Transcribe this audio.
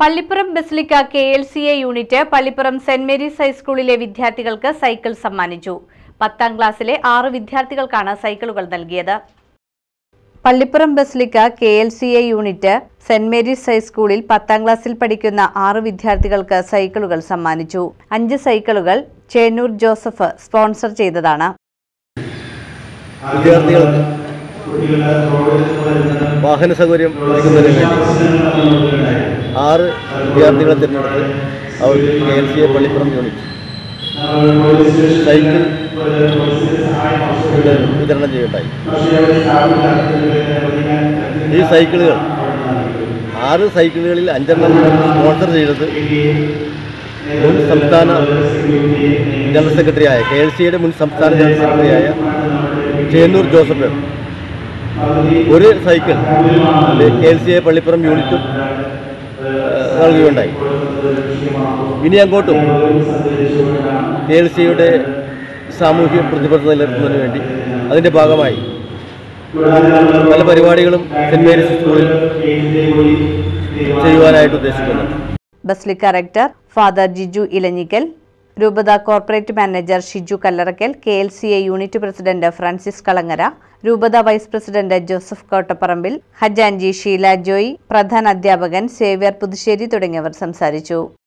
Pallippuram basilica K L C A unit Pallippuram സെന്റ് Mary's ഹൈസ്കൂളിലെ വിദ്യാർത്ഥികൾക്ക് സൈക്കിൾ സമ്മാനിച്ചു പത്താം ക്ലാസ്സിലെ ആറ് വിദ്യാർത്ഥികൾക്കാണ് സൈക്കിളുകൾ നൽകിയത് Pallippuram basilica K L C A unit സെന്റ് മേരീസ് ഹൈസ്കൂളിൽ പത്താം ക്ലാസ്സിൽ പഠിക്കുന്ന ആറ് വിദ്യാർത്ഥികൾക്ക് സൈക്കിളുകൾ സമ്മാനിച്ചു അഞ്ച് സൈക്കിളുകൾ ചേന്നൂർ ജോസഫ് സ്പോൺസർ ചെയ്തതാണ് വിദ്യാർത്ഥികൾക്ക് വാഹന സൗകര്യം ഒരുക്കുന്നതിന് വേണ്ടി ആറ് വിദ്യാർത്ഥികളെ തിരഞ്ഞെടുത്ത് അവർക്ക് K L C A Pallippuram unit cycle ഇവിടെ വിതരണം ചെയ്യുണ്ടായി ഈ സൈക്കിളുകൾ ആറ് സൈക്കിളുകളിൽ അഞ്ചെണ്ണം സ്പോൺസർ ചെയ്തത് മുൻ സംസ്ഥാന ജനറൽ സെക്രട്ടറിയായ കെ എൽ സിയുടെ മുൻ സംസ്ഥാന ജനറൽ സെക്രട്ടറിയായ ചേന്നൂർ ജോസഫ് ഒരു cycle K L C A Pallippuram യൂണിറ്റും ഏഹ്, നൽകുകയുണ്ടായി ഇനി അങ്ങോട്ടും കെ എൽ സിയുടെ സാമൂഹ്യ പ്രതിബദ്ധത നിലനിർത്തുന്നതിന് വേണ്ടി അതിൻ്റെ ഭാഗമായി പല പരിപാടികളും സെൻറ് മേരീസ് സ്കൂളിൽ ചെയ്യുവാനായിട്ട് ഉദ്ദേശിക്കുന്നുണ്ട് basilica rector father Jiju Elanjikkal രൂപത corporate manager Shiju Kallarakkal K L C A unit president Francis Kalangara രൂപത വൈസ് പ്രസിഡന്റ് ജോസഫ് കോട്ടപ്പറമ്പിൽ ഹജാൻജി ഷീല ജോയ് പ്രധാന അധ്യാപകൻ സേവ്യർ പുതുശ്ശേരി തുടങ്ങിയവർ സംസാരിച്ചു